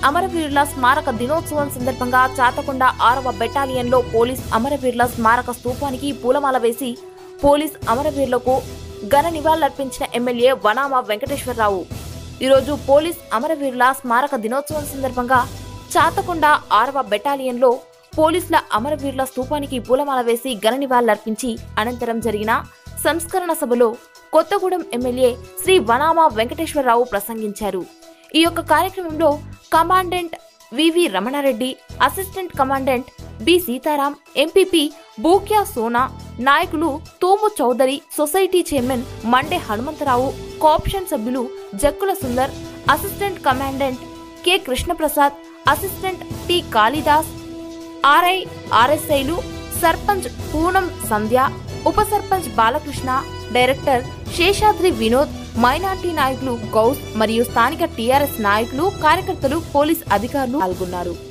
అమరవీరుల స్మారక దినోత్సవం సందర్భంగా చాతకొండ ఆరవ బెటాలియన్లో పోలీస్ అమరవీరుల స్మారక స్తూపానికి పూలమాల వేసి పోలీస్ అమరవీరులకు ఘన నివాళులర్పించిన ఎమ్మెల్యే వనామ వెంకటేశ్వరరావు ఈరోజు పోలీస్ అమరవీరుల స్మారక దినోత్సవం సందర్భంగా చాతకొండ ఆరవ బెటాలియన్లో పోలీసుల అమరవీరుల స్తూపానికి పూలమాల వేసి ఘన నివాళులర్పించి అనంతరం జరిగిన సంస్కరణ సభలో కొత్తగూడెం ఎమ్మెల్యే శ్రీ వనామ వెంకటేశ్వరరావు ప్రసంగించారు ఈ యొక్క కార్యక్రమంలో commandant V V Ramana Reddy assistant commandant B Sitaram MPP Bhukya Sona నాయకులు Thomu Chowdary society chairman Mande Hanumantha Rao cooption సభ్యులు Jakkula Sundar assistant commandant K Krishna Prasad assistant T Kalidas RI ఆర్ఎస్ఐలు సర్పంచ్ పూనం సంధ్య ఉప సర్పంచ్ బాలకృష్ణ డైరెక్టర్ శేషాద్రి వినోద్ మైనార్టీ నాయకులు గౌస్ మరియు స్థానిక టీఆర్ఎస్ నాయకులు కార్యకర్తలు పోలీస్ అధికారులు పాల్గొన్నారు